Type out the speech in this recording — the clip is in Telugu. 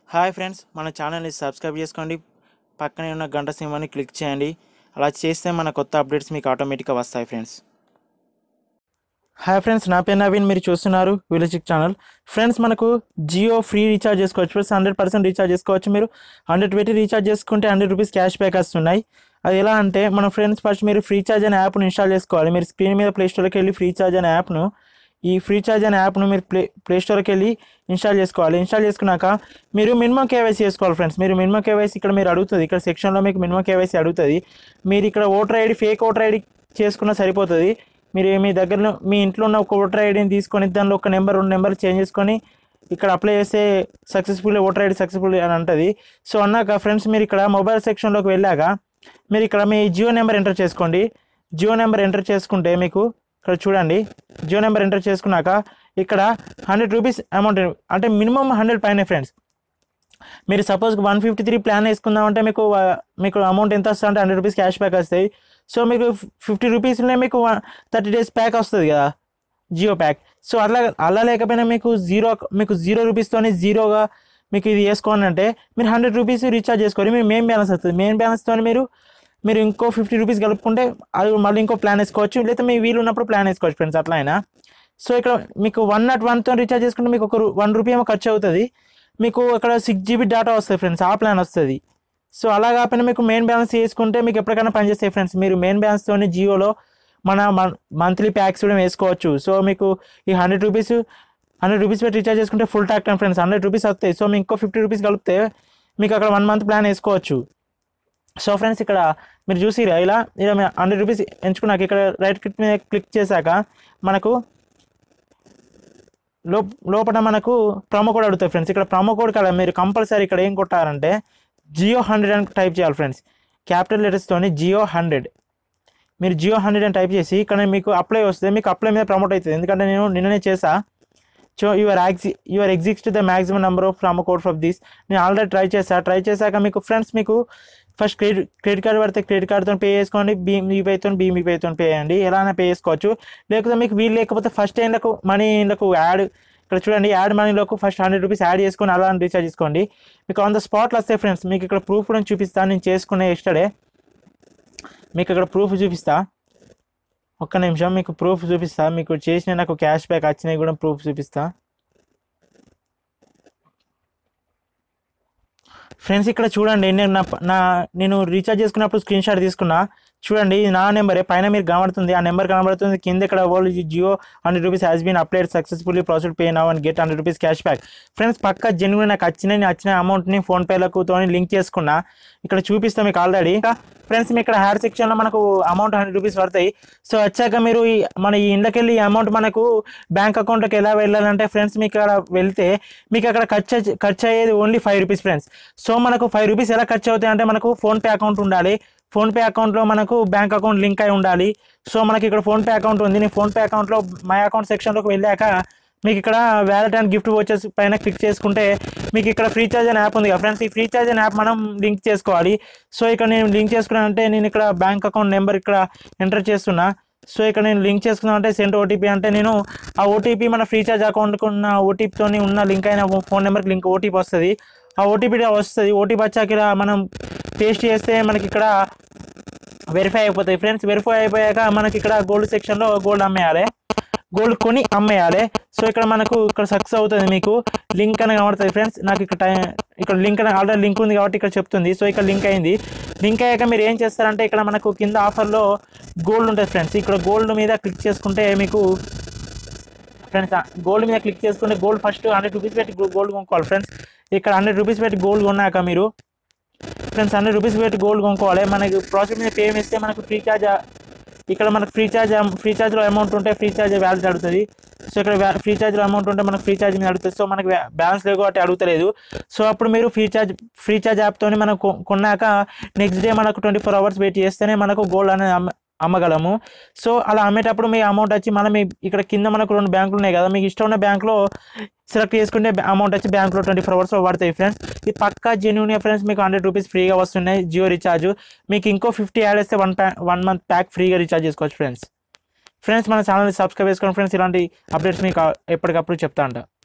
హాయ్ ఫ్రెండ్స్ మన ఛానల్ని సబ్స్క్రైబ్ చేసుకోండి పక్కనే ఉన్న గంట సింహాన్ని క్లిక్ చేయండి అలా చేస్తే మన కొత్త అప్డేట్స్ మీకు ఆటోమేటిక్గా వస్తాయి ఫ్రెండ్స్ హాయ్ ఫ్రెండ్స్ నా పేరు నవీన్ మీరు చూస్తున్నారు విలేజిక్ ఛానల్ ఫ్రెండ్స్ మనకు జియో ఫ్రీ రీఛార్జ్ చేసుకోవచ్చు ఫ్రెండ్స్ హండ్రెడ్ పర్సెంట్ రీఛార్జ్ చేసుకోవచ్చు మీరు హండ్రెడ్ పెట్టి రీఛార్జ్ చేసుకుంటే హండ్రెడ్ రూపీస్ క్యాష్ బ్యాక్ వస్తున్నాయి అది ఎలా అంటే మన ఫ్రెండ్స్ ఫస్ట్ మీరు ఫ్రీ ఛార్జ్ అనే యాప్ను ఇన్స్టాల్ చేసుకోవాలి మీరు స్క్రీన్ మీద ప్లే స్టోర్కి వెళ్ళి ఫ్రీ ఛార్జ్ అనే యాప్ను ఈ ఫ్రీ ఛార్జ్ అనే యాప్ను మీరు ప్లే ప్లే స్టోర్కి వెళ్ళి ఇన్స్టాల్ చేసుకోవాలి ఇన్స్టాల్ చేసుకున్నాక మీరు మినిమం కేవైసీ చేసుకోవాలి ఫ్రెండ్స్ మీరు మినిమం కేవైసీ ఇక్కడ మీరు అడుగుతుంది ఇక్కడ సెక్షన్లో మీకు మినిమం కేవైసీ అడుగుతుంది మీరు ఇక్కడ voter ID fake voter ID చేసుకున్నా సరిపోతుంది మీరు మీ దగ్గర మీ ఇంట్లో ఉన్న ఒక ఓటర్ ఐడిని తీసుకొని దానిలో ఒక నెంబర్ రెండు నెంబర్ చేంజ్ చేసుకొని ఇక్కడ అప్లై చేస్తే సక్సెస్ఫుల్ ఓటర్ ఐడి సక్సెస్ఫుల్ అని అంటుంది సో అన్నాక ఫ్రెండ్స్ మీరు ఇక్కడ మొబైల్ సెక్షన్లోకి వెళ్ళాక మీరు ఇక్కడ మీ జియో నెంబర్ ఎంటర్ చేసుకోండి జియో నెంబర్ ఎంటర్ చేసుకుంటే మీకు ఇక్కడ చూడండి జియో నెంబర్ ఎంటర్ చేసుకున్నాక ఇక్కడ హండ్రెడ్ రూపీస్ అమౌంట్ అంటే మినిమం హండ్రెడ్ పైన ఫ్రెండ్స్ మీరు suppose one fifty three plan వేసుకుందామంటే మీకు ఆ, మీకు అమౌంట్ ఎంత వస్తుంది అంటే హండ్రెడ్ రూపీస్ క్యాష్ బ్యాక్ వస్తాయి సో మీకు ఫిఫ్టీ రూపీస్లోనే మీకు థర్టీ డేస్ ప్యాక్ వస్తుంది కదా జియో ప్యాక్ సో అట్లా అలా లేకపోయినా మీకు జీరో మీకు జీరో రూపీస్తోనే జీరోగా మీకు ఇది వేసుకోండి అంటే మీరు హండ్రెడ్ రూపీస్ రీఛార్జ్ చేసుకోవాలి మీరు మెయిన్ బ్యాలెన్స్ వస్తుంది మెయిన్ బ్యాలెన్స్తో మీరు మీరు ఇంకో ఫిఫ్టీ రూపీస్ కలుపుకుంటే అది మళ్ళీ ఇంకో ప్లాన్ వేసుకోవచ్చు లేదా మీ వీలు ఉన్నప్పుడు ప్లాన్ వేసుకోవచ్చు ఫ్రెండ్స్ అట్లా అయినా సో ఇక్కడ మీకు వన్ నాట్ వన్తో రీఛార్జ్ చేసుకుంటే మీకు ఒక వన్ రూపీ ఏమో ఖర్చు అవుతుంది మీకు అక్కడ సిక్స్ జీబీ డేటా వస్తుంది ఫ్రెండ్స్ ఆ ప్లాన్ వస్తుంది సో అలా కాకపోయినా మీకు మెయిన్ బ్యాలెన్స్ చేసుకుంటే మీకు ఎప్పటికైనా పనిచేస్తాయి ఫ్రెండ్స్ మీరు మెయిన్ బ్యాలెన్స్తోనే జియోలో మన మంత్లీ ప్యాక్స్ కూడా వేసుకోవచ్చు సో మీకు ఈ హండ్రెడ్ రూపీస్ హండ్రెడ్ రూపీస్ పెట్టి రీఛార్జ్ చేసుకుంటే full talk time friends hundred rupees వస్తాయి సో మీకు ఇంకో ఫిఫ్టీ రూపీస్ కలిపితే మీకు అక్కడ వన్ మంత్ ప్లాన్ వేసుకోవచ్చు సో ఫ్రెండ్స్ ఇక్కడ మీరు చూసిరా ఇలా ఇలా హండ్రెడ్ రూపీస్ ఎంచుకున్నాక ఇక్కడ రైట్ క్లిక్ మీద క్లిక్ చేశాక మనకు లో లోపల మనకు ప్రమో కోడ్ అడుగుతాయి ఫ్రెండ్స్ ఇక్కడ ప్రమో కోడ్ కదా మీరు కంపల్సరీ ఇక్కడ ఏం కొట్టారంటే జియో హండ్రెడ్ అని టైప్ చేయాలి ఫ్రెండ్స్ క్యాపిటల్ లెటర్స్తోని జియో హండ్రెడ్ మీరు జియో హండ్రెడ్ అని టైప్ చేసి ఇక్కడ మీకు అప్లై వస్తే మీకు అప్లై మీద ప్రమోట్ అవుతుంది ఎందుకంటే నేను నిన్ననే చేసా సో యువర్ యాక్సి your exist the maximum number of promo code from this నేను ఆల్రెడీ ట్రై చేసా ట్రై చేశాక మీకు ఫ్రెండ్స్ మీకు ఫస్ట్ క్రెడిట్ క్రెడిట్ కార్డ్ పడితే క్రెడిట్ కార్డ్తో పే చేసుకోండి భీమ్ యూపీఐతో భీమ్ యూపీఐతో పే చేయండి ఎలా అయినా పే చేసుకోవచ్చు లేకపోతే మీకు వీలు లేకపోతే ఫస్ట్ ఏండ్లకు మనీ ఇండ్లకు యాడ్ ఇక్కడ చూడండి యాడ్ మనీలోకి ఫస్ట్ హండ్రెడ్ రూపీస్ యాడ్ చేసుకొని అలా రీఛార్జ్ చేసుకోండి మీకు ఆన్ ద స్పాట్లో వస్తాయి ఫ్రెండ్స్ మీకు ఇక్కడ ప్రూఫ్ కూడా చూపిస్తాను నేను చేసుకునే ఎస్టర్డే మీకు ఇక్కడ ప్రూఫ్ చూపిస్తా ఒక్క నిమిషం మీకు ప్రూఫ్ చూపిస్తా మీకు చేసిన నాకు క్యాష్ బ్యాక్ వచ్చినాయి కూడా ప్రూఫ్ చూపిస్తా ఫ్రెండ్స్ ఇక్కడ చూడండి నేను నా నా నేను రీఛార్జ్ చేసుకున్నప్పుడు స్క్రీన్ షాట్ తీసుకున్నా చూడండి ఇది నా నెంబరే పైన మీరు కనబడుతుంది ఆ నెంబర్ కనబడుతుంది కింద ఇక్కడ old Jio hundred rupees has been applied successfully process pay now and get hundred rupees cash back friends పక్క జెన్యున్ నాకు వచ్చిన నేను వచ్చిన అమౌంట్ని ఫోన్పేలకు తోని లింక్ చేసుకున్నా ఇక్కడ చూపిస్తాం మీకు ఆల్రెడీ ఫ్రెండ్స్ మీ ఇక్కడ హ్యాడ్ సెక్షన్లో మనకు అమౌంట్ హండ్రెడ్ రూపీస్ పడతాయి సో వచ్చాక మీరు ఈ మన ఈ ఇండ్లకెళ్ళి ఈ అమౌంట్ మనకు బ్యాంక్ అకౌంట్కి ఎలా వెళ్ళాలంటే ఫ్రెండ్స్ మీకు అక్కడ వెళ్తే మీకు అక్కడ ఖర్చు అయ్యే- ఖర్చు అయ్యేది only five rupees friends so మనకు ఫైవ్ రూపీస్ ఎలా ఖర్చు అవుతాయి అంటే మనకు ఫోన్పే అకౌంట్ ఉండాలి ఫోన్పే అకౌంట్లో మనకు బ్యాంక్ అకౌంట్ లింక్ అయి ఉండాలి సో మనకి ఇక్కడ ఫోన్పే అకౌంట్ ఉంది నేను ఫోన్పే అకౌంట్లో మై అకౌంట్ సెక్షన్లోకి వెళ్ళాక మీకు ఇక్కడ వ్యాలెట్ అండ్ గిఫ్ట్ వచ్చేస్ పైన క్లిక్ చేసుకుంటే మీకు ఇక్కడ ఫ్రీ చార్జ్ అనే యాప్ ఉంది కదా ఫ్రెండ్స్ ఈ ఫ్రీ చార్జ్ అనే యాప్ మనం లింక్ చేసుకోవాలి సో ఇక్కడ నేను లింక్ చేసుకున్నానంటే నేను ఇక్కడ బ్యాంక్ అకౌంట్ నెంబర్ ఇక్కడ ఎంటర్ చేస్తున్నా సో ఇక్కడ నేను లింక్ చేసుకున్నాను అంటే సెంట్ ఓటీపీ అంటే నేను ఆ ఓటీపీ మన ఫ్రీ చార్జ్ అకౌంట్కి ఉన్న ఓటీపీతో ఉన్న లింక్ అయిన ఫోన్ నెంబర్కి లింక్ ఓటీపీ వస్తుంది ఆ ఓటీపీ వస్తుంది ఓటీపీ వచ్చాక ఇలా మనం పేస్ట్ చేస్తే మనకి ఇక్కడ వెరిఫై అయిపోతాయి ఫ్రెండ్స్ వెరిఫై అయిపోయాక మనకి ఇక్కడ గోల్డ్ సెక్షన్లో గోల్డ్ అమ్మేయాలి గోల్డ్ కొని అమ్మేయాలి సో ఇక్కడ మనకు ఇక్కడ సక్సెస్ అవుతుంది మీకు లింక్ అని కనబడుతుంది ఫ్రెండ్స్ నాకు ఇక్కడ టైం ఇక్కడ లింక్ అని ఆల్రెడీ లింక్ ఉంది కాబట్టి ఇక్కడ చెప్తుంది సో ఇక్కడ లింక్ అయింది లింక్ అయ్యాక మీరు ఏం చేస్తారంటే ఇక్కడ మనకు కింద ఆఫర్లో గోల్డ్ ఉంటుంది ఫ్రెండ్స్ ఇక్కడ గోల్డ్ మీద క్లిక్ చేసుకుంటే మీకు ఫ్రెండ్స్ గోల్డ్ మీద క్లిక్ చేసుకుంటే గోల్డ్ ఫస్ట్ హండ్రెడ్ రూపీస్ పెట్టి గోల్డ్ కొనుక్కోవాలి ఫ్రెండ్స్ ఇక్కడ హండ్రెడ్ రూపీస్ పెట్టి గోల్డ్ కొన్నాక మీరు ఫ్రెండ్స్ హండ్రెడ్ రూపీస్ పెట్టి గోల్డ్ కొనుక్కోవాలి మనకి ప్రాసెస్ మీద పే ఇస్తే మనకు ఫ్రీ చార్జ్ ఇక్కడ మనకు ఫ్రీ చార్జ్ ఫ్రీ చార్జ్లో అమౌంట్ ఉంటే ఫ్రీ చార్జ్ వ్యాలెట్ అడుగుతుంది సో ఇక్కడ ఫ్రీ చార్జ్లో అమౌంట్ ఉంటే మనకు ఫ్రీ చార్జ్ మీద అడుగుతుంది సో మనకి బ్యాలెన్స్ లేదు కాబట్టి అడుగుతలేదు సో అప్పుడు మీరు ఫ్రీ చార్జ్ ఫ్రీ చార్జ్ యాప్తో మనం కొ- కొన్నాక నెక్స్ట్ డే మనకు ట్వంటీ ఫోర్ అవర్స్ వెయిట్ చేస్తేనే మనకు గోల్డ్ అనేది అమ్మ అమ్మగలము సో అలా అమ్మేటప్పుడు మీ అమౌంట్ వచ్చి మనం మీ ఇక్కడ కింద మనకు రెండు బ్యాంకులు ఉన్నాయి కదా మీకు ఇష్టం ఉన్న బ్యాంక్లో సెలెక్ట్ చేసుకుంటే అమౌంట్ వచ్చి బ్యాంక్లో ట్వంటీ ఫోర్ అవర్స్లో పడతాయి ఫ్రెండ్స్ ఇది పక్కా జెన్యున్ ఫ్రెండ్స్ మీకు హండ్రెడ్ రూపీస్ ఫ్రీగా వస్తున్నాయి జియో రీఛార్జ్ మీకు ఇంకో ఫిఫ్టీ యాడ్ చేస్తే వన్ ప్యా వన్ మంత్ ప్యాక్ ఫ్రీగా రీఛార్జ్ చేసుకోవచ్చు ఫ్రెండ్స్ ఫ్రెండ్స్ మన ఛానల్ని సబ్స్క్రైబ్ చేసుకోండి ఫ్రెండ్స్ ఇలాంటి అప్డేట్స్ మీకు ఎప్పటికప్పుడు చెప్తా ఉంటా